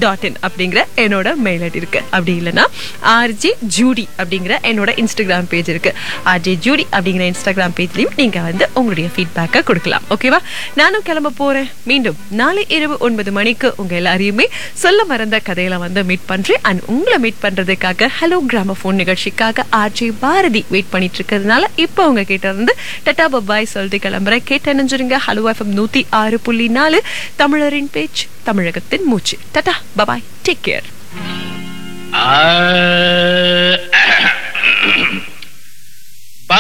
dot in அப்படிங்கிற என்னோட mail ID இருக்கு அப்படி இல்லைன்னா ஆர்ஜே ஜூடி அப்படிங்கிற என்னோட இன்ஸ்டாகிராம் பேஜ் இருக்கு ஆர்ஜே ஜூடி அப்படிங்கிற இன்ஸ்டாகிராம் பேஜ்லயும் நீங்க வந்து உங்களுடைய ஃபீட்பேக்கை கொடுக்கலாம் ஓகேவா நானும் கிளம்ப போறேன் மீண்டும் நாளை இரவு ஒன்பது மணிக்கு உங்க எல்லாரையுமே சொல்ல மறந்த கதையில வந்து மீட் பண்றேன் அண்ட் உங்களை மீட் பண்றதுக்காக ஹலோ கிராமபோன் நிகழ்ச்சிக்காக ஆர்ஜே பாரதி வெயிட் பண்ணிட்டு இருக்கிறதுனால இப்போ உங்க கிட்ட இருந்து டட்டா பபாய் சொல்லிட்டு கிளம்புறேன் கேட்டு நினைஞ்சிருங்க ஹலோ எஃப்எம் நூத்தி ஆறு புள்ளி நாலு தமிழரின் பேச்சு தமிழகத்தின் மூச்சு டட்டா பபாய் டேக் கேர் ஆ